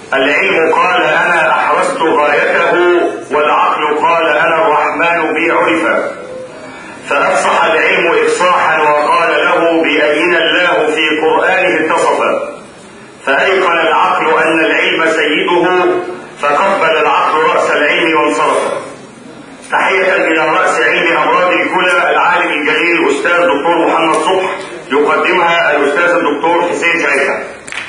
العلم قال انا احرزت غايته والعقل قال انا الرحمن بي عرفا فافصح العلم افصاحا وقال له باين الله في قرانه اتصفا فايقن العقل ان العلم سيده فقبل العقل راس العلم وانصرف تحيه الى راس علم امراض الكلى العالم الجليل الاستاذ دكتور محمد صبح يقدمها الاستاذ الدكتور حسين شعيبه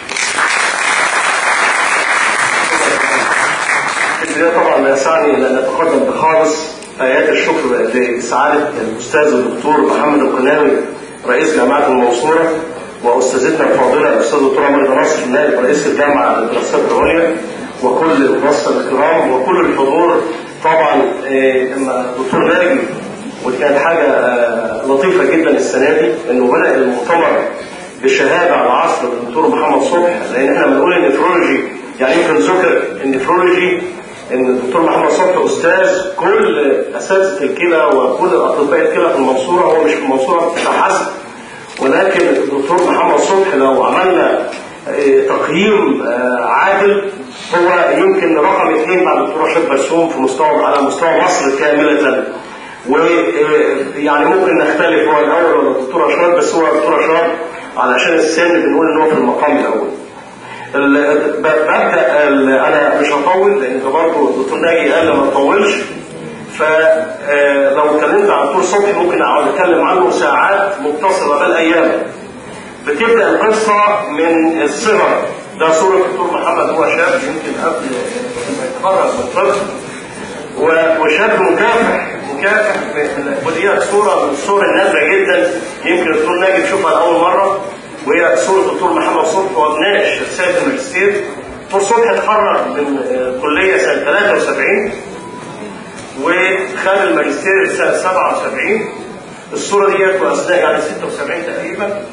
البداية طبعا لا يسعني ان نتقدم بخالص ايات الشكر لسعاده الاستاذ الدكتور محمد القناوي رئيس جامعه المنصوره واستاذتنا الفاضله الاستاذ الدكتور عمر ناصر نائب رئيس الجامعه للدراسات العليا وكل الرصه الكرام وكل الحضور طبعا لما الدكتور ناجي ودي كانت حاجه لطيفه جدا السنه دي انه بدا المؤتمر بشهاده على عصر الدكتور محمد صبح لان احنا بنقول النفرولوجي يعني يمكن ذكر النفرولوجي ان الدكتور محمد صبحي استاذ كل اساتذه الكلى وكل اطباء الكلى في المنصوره هو مش في المنصوره فحسب ولكن الدكتور محمد صبحي لو عملنا تقييم عادل هو يمكن رقم اثنين بعد الدكتور رشاد برسوم في مستوى على مستوى مصر كامله ويعني ممكن نختلف هو الاول ولا الدكتور رشاد بس هو الدكتور رشاد علشان السن بنقول ان هو في المقام الاول ببدا انا مش هطول لان برضه الدكتور ناجي قال ما تطولش فلو اتكلمت عن الدكتور صبحي ممكن اقعد اتكلم عنه ساعات متصله بل ايام بتبدا القصه من الصغر ده صوره الدكتور محمد هو شاب يمكن قبل ما يتخرج من الطب وشاب مكافح مكافح ودي صوره من الصور النادره جدا يمكن الدكتور ناجي يشوفها لاول مره وهي صورة الدكتور محمد صبحي وابناء رسالة الماجستير دكتور صبحي اتخرج من الكلية سنة 73 وخد الماجستير سنة 77 الصورة ديت وأثناء يعني 76 تقريبا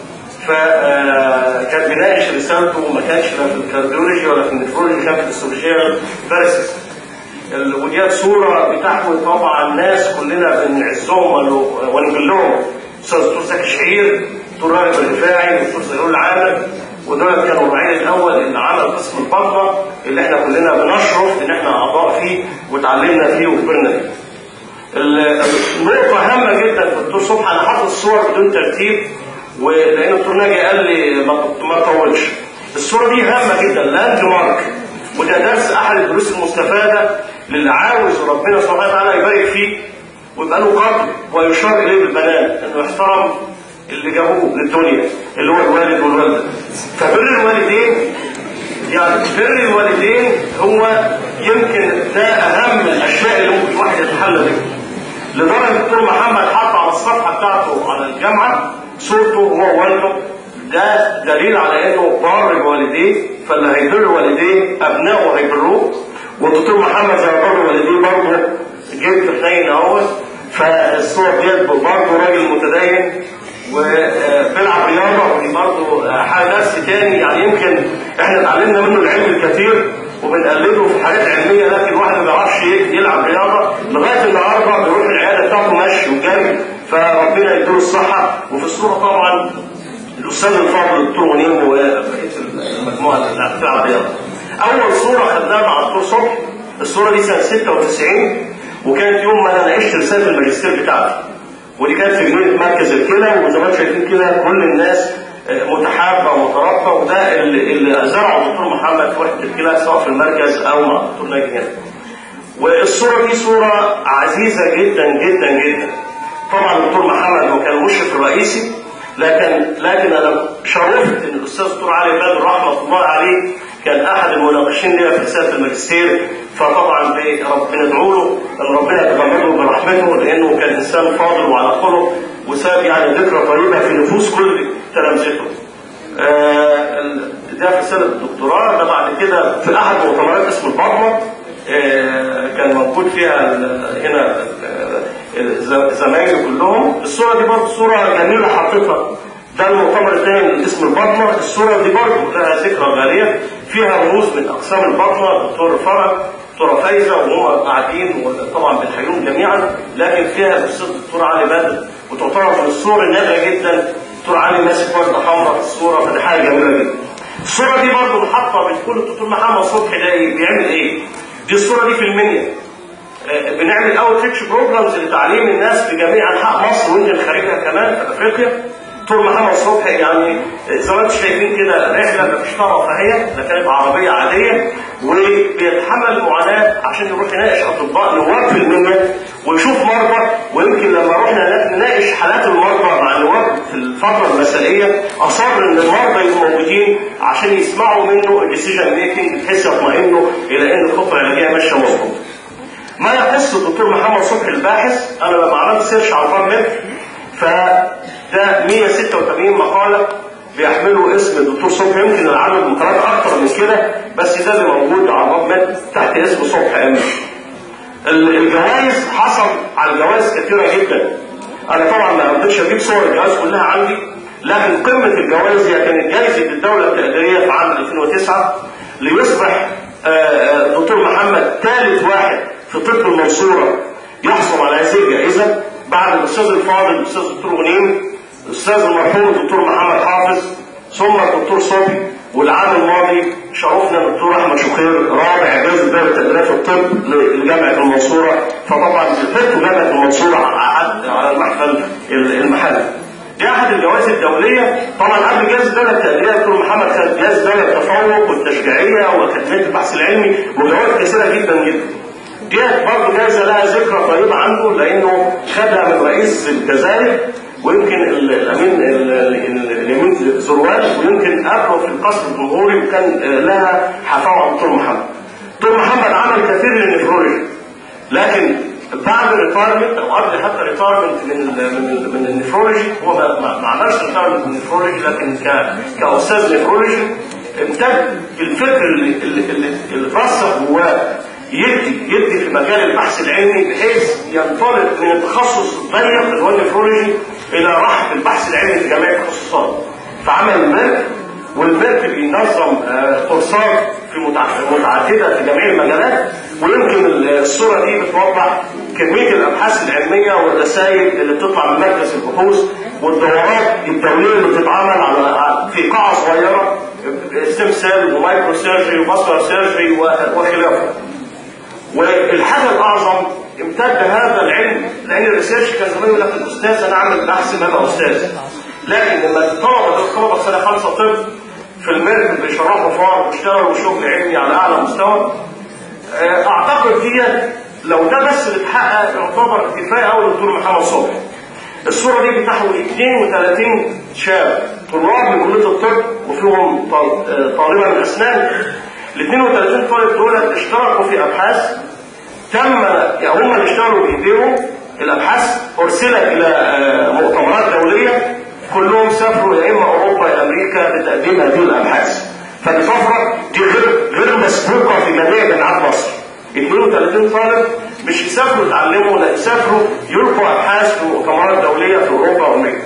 فكان بيناقش رسالته وما كانش لا في الكارديولوجي ولا في النفرولوجي كان في السوشيال فارسس وديت صورة بتحوي طبعا ناس كلنا بنعزهم ونقول لهم أستاذ دكتور زكي شعير دكتور راغب الرفاعي والدكتور زينول العامر ودول كانوا الرعيل الاول اللي عمل قسم البطنه اللي احنا كلنا بنشرف ان احنا اعضاء فيه وتعلمنا فيه وكبرنا فيه. النقطه هامه جدا في الدكتور صبحي انا حاطط الصور بدون ترتيب ولان الدكتور ناجي قال لي ما تطولش. الصوره دي هامه جدا لاند مارك وده درس احد الدروس المستفاده للي عاوز ربنا سبحانه وتعالى يبارك فيه ويبقى له قدر ويشار اليه بالبنان انه يحترم اللي جابوه للدنيا اللي هو الوالد والوالده فبر الوالدين يعني بر الوالدين هو يمكن ده اهم الاشياء اللي ممكن الواحد يتحلى بيها لدرجه الدكتور محمد حط على الصفحه بتاعته على الجامعه صورته هو والده ده دليل على انه بار بوالديه فاللي هيبر والديه ابنائه هيبروه والدكتور محمد زي ما بر والديه برضه جد حنين اهوت فالصور ديت برضه راجل متدين وبيلعب رياضه ودي برضه حاجه درس تاني يعني يمكن احنا اتعلمنا منه العلم الكثير وبنقلده في حاجات علميه لكن الواحد ما بيعرفش يلعب رياضه لغايه النهارده بيروح العياده بتاعته مشي وجري فربنا يديله الصحه وفي الصوره طبعا الاستاذ الفاضل الدكتور ونيم وبقيه المجموعه اللي بتلعب رياضه. اول صوره خدناها مع الدكتور صبحي الصوره دي سنه 96 وكانت يوم ما انا ناقشت رساله الماجستير بتاعتي. ودي كانت في جنينه مركز الكلى وزي ما انتم شايفين كده كل الناس متحابه ومترابطه وده اللي, اللي زرعه الدكتور محمد في وحده الكلى سواء في المركز او مع الدكتور ناجي هنا. والصوره دي صوره عزيزه جدا جدا جدا. طبعا الدكتور محمد هو كان المشرف الرئيسي لكن لكن انا شرفت ان الاستاذ الدكتور علي بدر رحمه الله عليه كان احد المناقشين ليا في رساله الماجستير فطبعا بندعو له ان ربنا يتغمده برحمته لانه كان انسان فاضل وعلى خلق وساب يعني ذكرى طيبه في نفوس كل تلامذته. آه ده في رساله الدكتوراه ده بعد كده في احد مؤتمرات اسم البطنه آه كان موجود فيها هنا زمايلي كلهم الصوره دي برضه صوره جميله حطيتها ده المؤتمر الثاني من اسم البطنه الصوره دي برضه لها ذكرى غاليه فيها رموز من اقسام البطنه الدكتور فرج دكتوره فايزه وهم قاعدين وطبعا بنحييهم جميعا لكن فيها الاستاذ الدكتور علي بدر وتعتبر من الصور النادره جدا دكتور علي ماسك ورده حمراء في الصوره فدي حاجه جميله جدا. الصوره دي برضه محطه بتقول الدكتور محمد صبحي ده إيه؟ بيعمل ايه؟ دي الصوره دي في المنيا آه، بنعمل اوتريتش بروجرامز لتعليم الناس في جميع انحاء مصر ويمكن خارجها كمان في افريقيا دكتور محمد صبحي يعني زي ما انتم شايفين كده رحله ما فيش فيها رفاهيه ده كانت عربيه عاديه وبيتحمل معاناه عشان يروح يناقش اطباء نواب في المنيا ويشوف مرضى ويمكن لما رحنا هناك نناقش حالات المرضى مع النواب في الفتره المسائيه اصر ان المرضى يبقوا موجودين عشان يسمعوا منه الديسيجن ميكنج بحيث يطمئنوا الى ان الخطه العلاجيه ماشيه مظبوط. ما يخص الدكتور محمد صبحي الباحث انا لما عملت سيرش على الباب فده 186 مقاله بيحملوا اسم الدكتور صبحي يمكن العدد مقالات اكتر من كده بس ده اللي موجود على الباب تحت اسم صبحي امن. الجوائز حصل على الجوائز كثيره جدا. انا طبعا ما قدرتش اجيب صور الجوائز كلها عندي لكن قمه الجوائز هي كانت جائزه الدوله التقديريه في عام 2009 ليصبح آه، آه، الدكتور محمد ثالث واحد في طب المنصوره يحصل على هذه الجائزه بعد الاستاذ الفاضل الاستاذ الدكتور غنيم الاستاذ المرحوم الدكتور محمد حافظ ثم الدكتور صبحي والعام الماضي شرفنا الدكتور احمد شقير رابع جائزه دار التقديريه في الطب لجامعه المنصوره فطبعا زفت جامعه المنصوره على على المحفل المحلي. دي احد الجوائز الدوليه طبعا قبل جائزه الدوله التقديريه الدكتور محمد خد جائزه دوله التفوق والتشجيعيه واكاديميه البحث العلمي وجوائز كثيره جدا جدا. ديت برضه جائزه لها ذكرى طيبه عنده لانه خدها من رئيس الجزائر ويمكن ال- الامين ال- ال- اليمين زروال ويمكن قبله في القصر الجمهوري وكان آه، لها حفاوه على الدكتور محمد. الدكتور محمد عمل كثير للنفرولوجي لكن بعد الريتايرمنت او قبل حتى الريتايرمنت من ال من ال من النفرولوجي هو ما, ما, ما عملش ريتايرمنت من النفرولوجي لكن ك كاستاذ نفرولوجي امتد بالفكر اللي اللي اللي, اللي اترسخ جواه يدي يدي في مجال البحث العلمي بحيث ينطلق من التخصص الضيق اللي هو النفرولوجي الى رحب البحث العلمي في جميع التخصصات فعمل الملك والملك بينظم آه، كورسات في متع- متعدده في جميع المجالات ويمكن الصوره دي بتوضح كميه الابحاث العلميه والرسائل اللي بتطلع من مركز البحوث والدورات الدوليه اللي بتتعمل على في قاعه صغيره ستيم سيل ومايكرو سيرجري وفاسكولار سيرجري وخلافه. والحاجه الاعظم امتد هذا العلم لان الريسيرش كان زمان يقول لك الاستاذ انا اعمل بحث ما انا استاذ لكن لما الطلبه الطلبه في سنه خمسه طب في الميرك بيشرحوا فار واشتغلوا شغل علمي على اعلى مستوى آه، اعتقد دي لو ده بس اللي اتحقق يعتبر كفايه قوي للدكتور محمد صبحي الصوره دي بتحوي 32 شاب طلاب من كليه الطب وفيهم طال- آه، طالبه من اسنان ال 32 طالب دول اشتركوا في ابحاث تم يعني هم اللي اشتغلوا بايديهم الابحاث ارسلت الى آه، مؤتمرات دوليه كلهم سافروا يا اما اوروبا يا امريكا لتقديم هذه الابحاث فدي طفره دي غير غير مسبوقه في جميع جامعات مصر 32 طالب مش يسافروا يتعلموا لا يسافروا يلقوا ابحاث في مؤتمرات دوليه في اوروبا وامريكا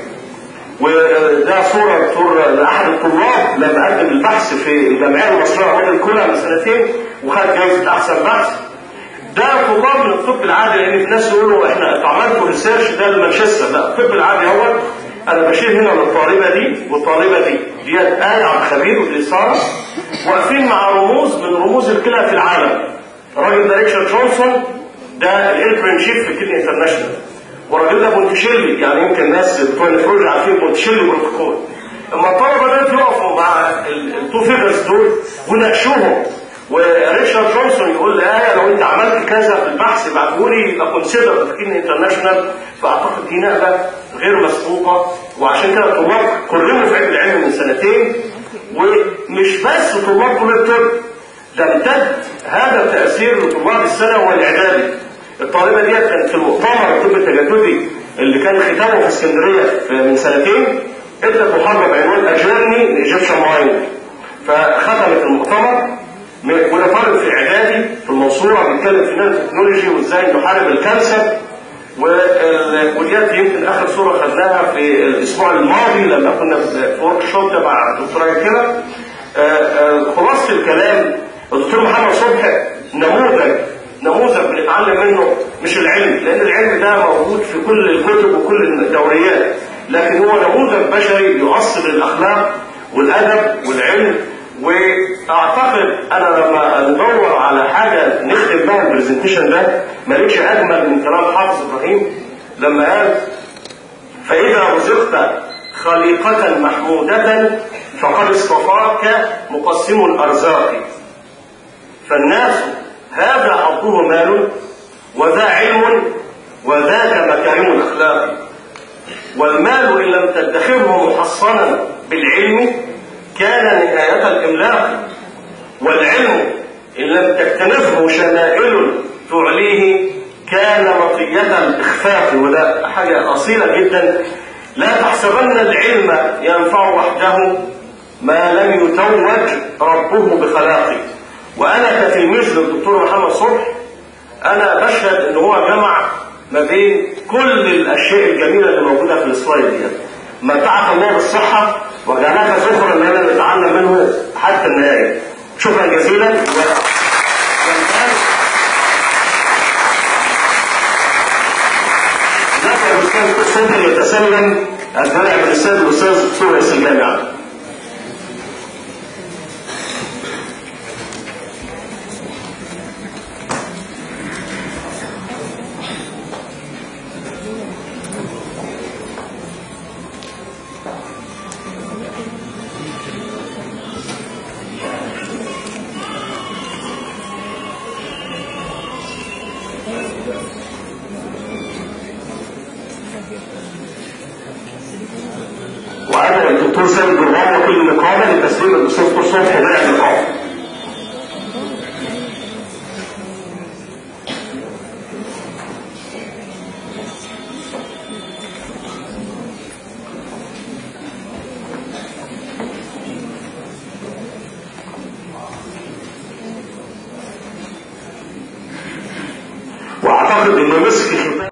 وده صورة دكتور لأحد الطلاب لما قدم البحث في الجمعية المصرية العليا الكلى من سنتين وخد جائزة أحسن بحث ده طلاب من الطب العادي لأن في ناس يقولوا إحنا أنتوا عملتوا ريسيرش ده لمانشستر لا الطب العادي هو أنا بشير هنا للطالبة دي والطالبة دي ديت آية عبد الخبير ودي سارة واقفين مع رموز من رموز الكلى في العالم الراجل ده ريتشارد جونسون ده الانترن شيف في كيدني انترناشونال والراجل ده بونتشيلي يعني يمكن الناس بتوع النفروج عارفين بونتشيلي بروتوكول اما الطلبه دول يقفوا مع التو فيجرز دول وناقشوهم وريتشارد جونسون يقول لآية لو انت عملت كذا في البحث ابعتهولي يبقى كونسيدر في كيدني انترناشونال فاعتقد دي نقله غير مسبوقه وعشان كده الطلاب كلهم في علم العلم من سنتين ومش بس طلاب كليه الطب ده امتد هذا التاثير لطلاب الثانوي والاعدادي الطالبه ديت كانت في المؤتمر الطب التجددي اللي كان ختامه في اسكندريه في- من سنتين ادت محاضره بعنوان اجيرني لايجيبشن مايند فختمت المؤتمر م- وده طالب في اعدادي في المنصوره بيتكلم في نانو تكنولوجي وازاي نحارب الكانسر وال- وديت يمكن اخر صوره خدناها في الاسبوع الماضي لما كنا في ورك شوب مع الدكتوره كده خلاصه الكلام الدكتور محمد صبحي نموذج نموذج بنتعلم منه مش العلم لان العلم ده موجود في كل الكتب وكل الدوريات لكن هو نموذج بشري يؤصل الاخلاق والادب والعلم واعتقد انا لما ندور على حاجه نختم بها البرزنتيشن ده ما لقيتش اجمل من كلام حافظ ابراهيم لما قال فاذا رزقت خليقه محموده فقد اصطفاك مقسم الارزاق فالناس هذا حظه مال وذا علم وذاك مكارم الاخلاق والمال ان لم تدخره محصنا بالعلم كان نهايه الاملاق والعلم ان لم تكتنفه شمائل تعليه كان مطيه الاخفاق وده حاجه اصيله جدا لا تحسبن العلم ينفع وحده ما لم يتوج ربه بخلاقه وانا كتلميذ للدكتور محمد صبح انا بشهد ان هو جمع ما بين كل الاشياء الجميله اللي موجوده في السلايد دي متعك الله بالصحه وجعلك ذخرا لنا نتعلم منه حتى النهايه شكرا جزيلا و... ذكر الاستاذ الصبحي يتسلم الدرع من الاستاذ الاستاذ دكتور رئيس الجامعه وانا الدكتور سامي جرام وكل نقابه لتسليم الاستاذ دكتور صبحي درع النقابه واعتقد انه مسك ختام